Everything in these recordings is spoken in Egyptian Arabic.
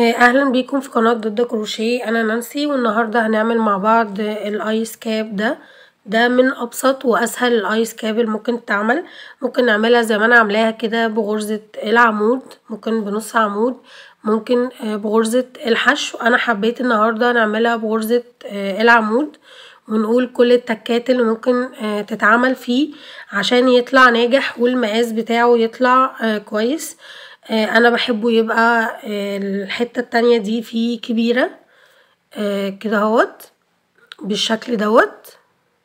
اهلا بيكم في قناة ضد كروشيه انا نانسي والنهاردة هنعمل مع بعض الايس كاب ده ده من ابسط واسهل الايس كاب اللي ممكن تتعمل ممكن نعملها زي ما انا عاملاها كده بغرزة العمود ممكن بنص عمود ممكن بغرزة الحشو انا حبيت النهاردة نعملها بغرزة العمود ونقول كل التكات اللي ممكن تتعمل فيه عشان يطلع ناجح والمقاس بتاعه يطلع كويس انا بحبه يبقى الحته التانية دي فيه كبيره كده اهوت بالشكل دوت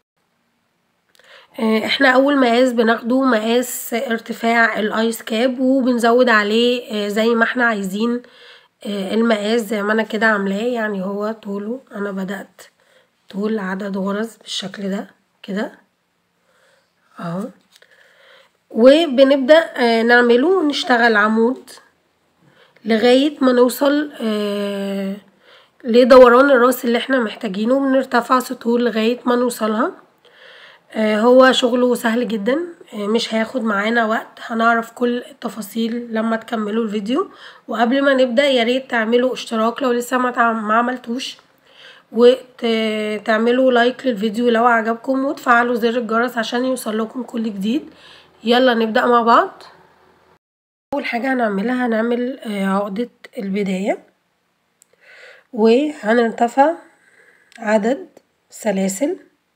احنا اول مقاس بناخده مقاس ارتفاع الايس كاب وبنزود عليه زي ما احنا عايزين المقاس زي ما انا كده عاملاه يعني هو طوله انا بدأت طول عدد غرز بالشكل ده كده اهو وبنبدأ نعمله ونشتغل عمود لغاية ما نوصل لدوران الراس اللي احنا محتاجينه بنرتفع سطول لغاية ما نوصلها هو شغله سهل جدا مش هياخد معانا وقت هنعرف كل التفاصيل لما تكملوا الفيديو وقبل ما نبدأ ياريت تعملوا اشتراك لو لسه ما عملتوش وتعملوا لايك للفيديو لو عجبكم وتفعلوا زر الجرس عشان يوصل لكم كل جديد يلا نبدأ مع بعض أول حاجة هنعملها هنعمل عقدة البداية وهنرتفع عدد سلاسل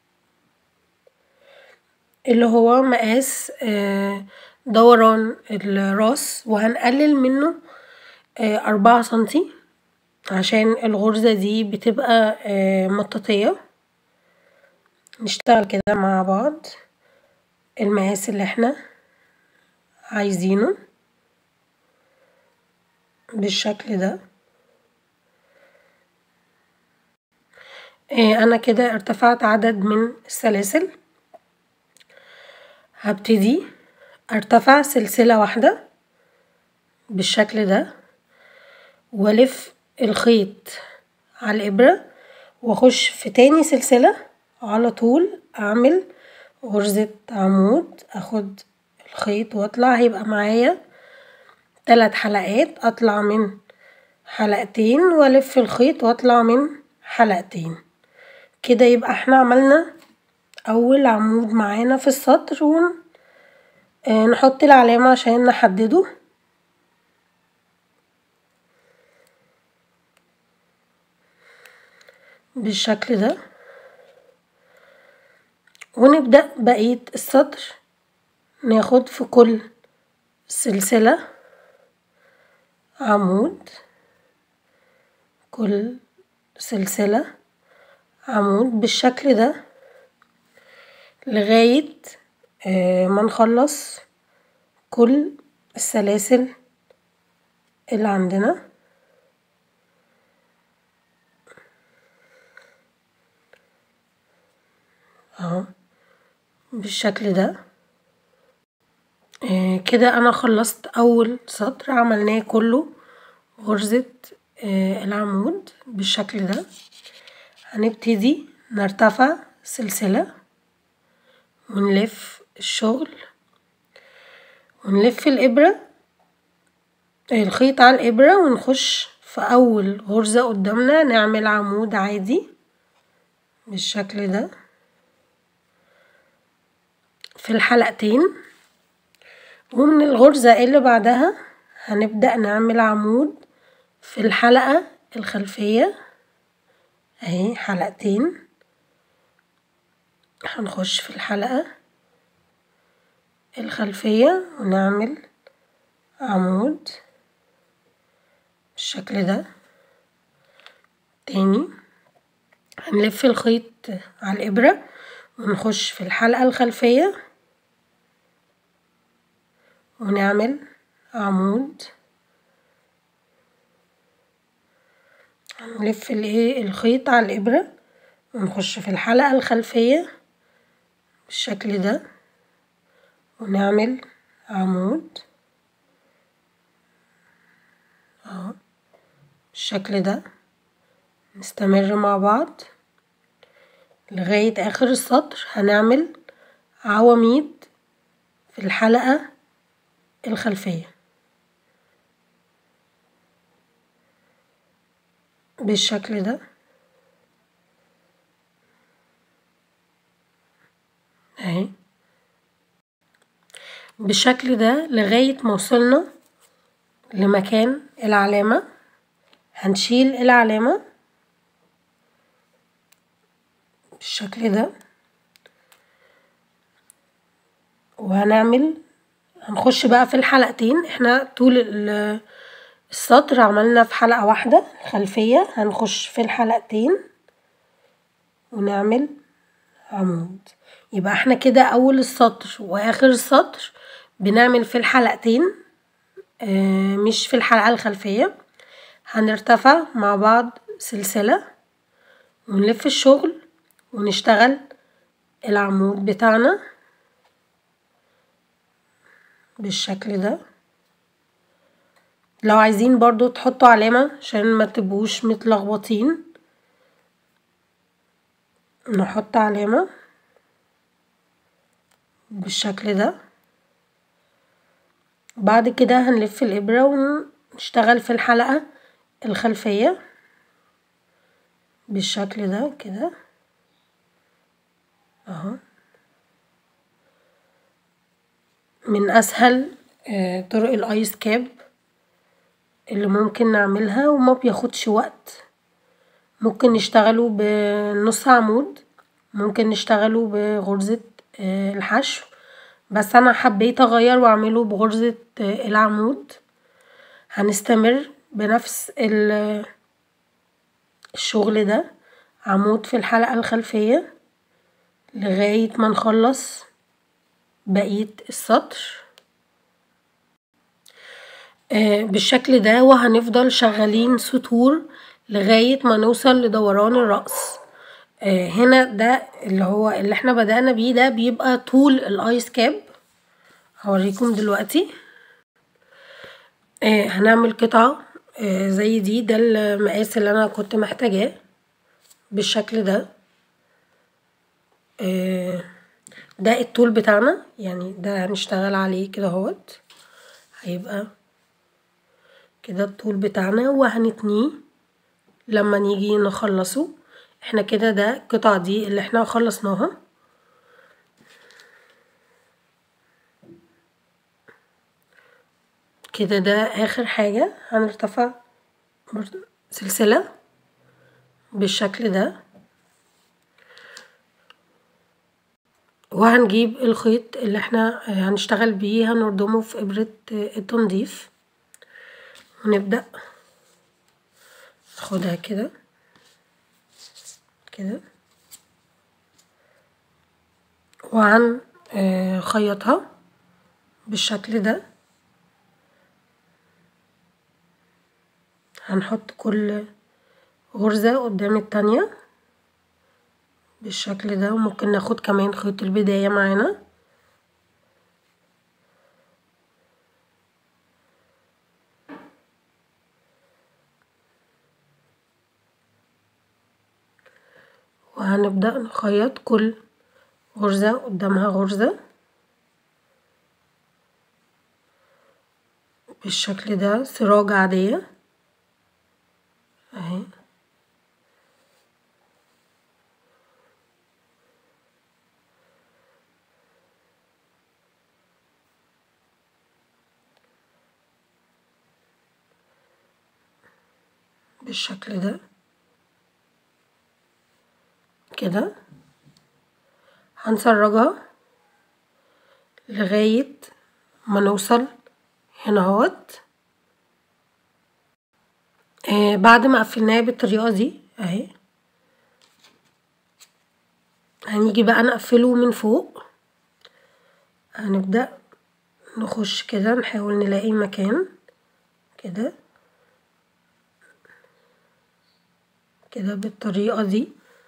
اللي هو مقاس دوران الراس وهنقلل منه أربعة سنتي عشان الغرزة دي بتبقى مطاطية نشتغل كده مع بعض المقاس اللي احنا عايزينه بالشكل ده انا كده ارتفعت عدد من السلاسل هبتدي ارتفع سلسلة واحدة بالشكل ده والف الخيط على الابرة واخش في تاني سلسلة على طول اعمل غرزة عمود اخد الخيط واطلع هيبقى معايا تلات حلقات اطلع من حلقتين والف الخيط واطلع من حلقتين كده يبقى احنا عملنا اول عمود معانا في السطر ونحط العلامة عشان نحدده بالشكل ده ونبدأ بقية السطر ناخد في كل سلسلة عمود كل سلسلة عمود بالشكل ده لغاية ما نخلص كل السلاسل اللي عندنا اهو بالشكل ده آه كده انا خلصت اول سطر عملناه كله غرزة آه العمود بالشكل ده هنبتدي نرتفع سلسلة ونلف الشغل ونلف الابرة الخيط على الابرة ونخش في اول غرزة قدامنا نعمل عمود عادي بالشكل ده في الحلقتين ومن الغرزة اللي بعدها هنبدأ نعمل عمود في الحلقة الخلفية اهي حلقتين هنخش في الحلقة الخلفية ونعمل عمود بالشكل ده تاني هنلف الخيط على الإبرة ونخش في الحلقة الخلفية ونعمل عمود هنلف الخيط على الإبرة ونخش في الحلقة الخلفية بالشكل ده ونعمل عمود اهو بالشكل ده نستمر مع بعض لغاية آخر السطر هنعمل عواميد في الحلقة الخلفية بالشكل ده اهي بالشكل ده لغاية ما وصلنا لمكان العلامة هنشيل العلامة بالشكل ده وهنعمل هنخش بقى في الحلقتين احنا طول السطر عملنا في حلقة واحدة الخلفية هنخش في الحلقتين ونعمل عمود يبقى احنا كده اول السطر واخر السطر بنعمل في الحلقتين اه مش في الحلقة الخلفية هنرتفع مع بعض سلسلة ونلف الشغل ونشتغل العمود بتاعنا بالشكل ده لو عايزين برضو تحطوا علامة عشان ما تبقوش متلخبطين نحط علامة بالشكل ده بعد كده هنلف الإبرة ونشتغل في الحلقة الخلفية بالشكل ده كده اهو من أسهل طرق الآيس كاب اللي ممكن نعملها وما بياخدش وقت ممكن نشتغله بنص عمود ممكن نشتغله بغرزة الحشو بس أنا حبيت أغير وأعمله بغرزة العمود هنستمر بنفس الشغل ده عمود في الحلقة الخلفية لغاية ما نخلص بقية السطر بالشكل ده وهنفضل شغالين سطور لغاية ما نوصل لدوران الرأس هنا ده اللي هو اللي احنا بدأنا بيه ده بيبقى طول الايس كاب هوريكم دلوقتي هنعمل قطعة زي دي ده المقاس اللي انا كنت محتاجاه بالشكل ده ده الطول بتاعنا يعني ده هنشتغل عليه كده اهوت هيبقى كده الطول بتاعنا وهنتنيه لما نيجي نخلصه احنا كده ده القطعة دي اللي احنا خلصناها كده ده اخر حاجة هنرتفع سلسلة بالشكل ده وهنجيب الخيط اللي احنا هنشتغل بيه هنردمه في ابرة التنظيف ونبدأ ناخدها كده كده وهنخيطها بالشكل ده هنحط كل غرزة قدام التانية بالشكل ده وممكن ناخد كمان خيط البداية معانا وهنبدأ نخيط كل غرزة قدامها غرزة بالشكل ده سراج عادية اهي بالشكل ده كده هنسرجها لغاية ما نوصل هنا اهوت آه بعد ما قفلناها بالطريقة دي اهي هنيجي بقى نقفله من فوق هنبدأ نخش كده نحاول نلاقي مكان كده كده بالطريقة دي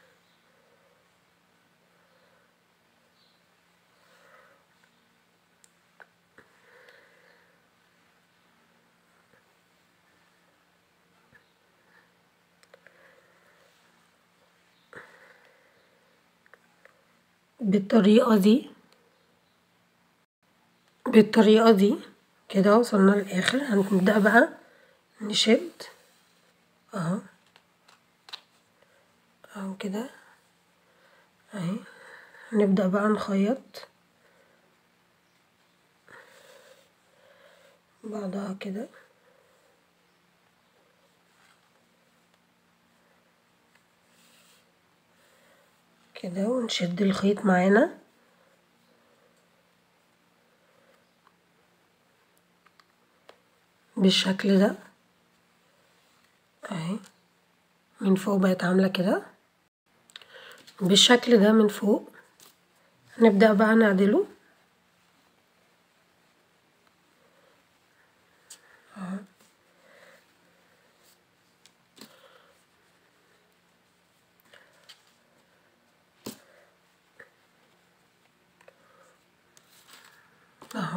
بالطريقة دي بالطريقة دي كده وصلنا للآخر هنبدأ بقى نشد اهو اهو كده اهي هنبدأ بقى نخيط بعضها كده كده ونشد الخيط معانا بالشكل ده اهي من فوق بقت عاملة كده بالشكل ده من فوق نبدأ بقى نعدله اهو اهو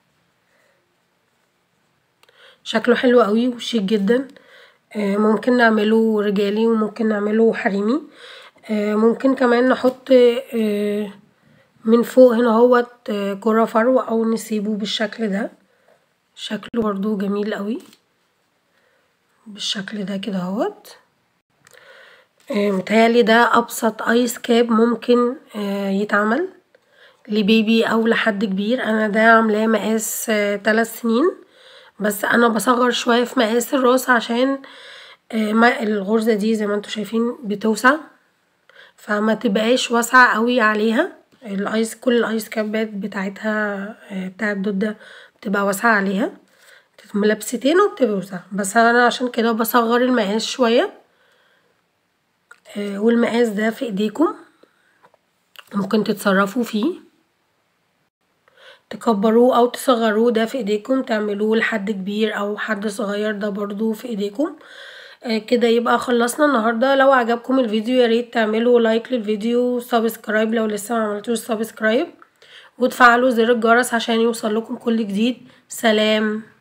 شكله حلو قوي وشيك جدا آه ممكن نعمله رجالي وممكن نعمله حريمي آه ممكن كمان نحط آه من فوق هنا اهوت كرة فرو او نسيبه بالشكل ده شكله برضو جميل قوي بالشكل ده كده اهوت متهيألي ده ابسط ايس كاب ممكن يتعمل لبيبي او لحد كبير انا ده عاملاه مقاس تلات سنين بس انا بصغر شويه في مقاس الراس عشان الغرزه دي زي ما انتوا شايفين بتوسع فما تبقاش واسعه قوي عليها الايس كل الايس كابات بتاعتها بتاعت دودة بتبقى واسعه عليها ملبستين وبتوسع بس انا عشان كده بصغر المقاس شويه والمقاس ده في ايديكم ممكن تتصرفوا فيه تكبروه او تصغروه ده في ايديكم تعملوه لحد كبير او حد صغير ده برضو في ايديكم آه كده يبقى خلصنا النهارده لو عجبكم الفيديو ياريت تعملوا لايك للفيديو سبسكرايب لو لسه ما عملتوش سبسكرايب وتفعلوا زر الجرس عشان يوصل لكم كل جديد سلام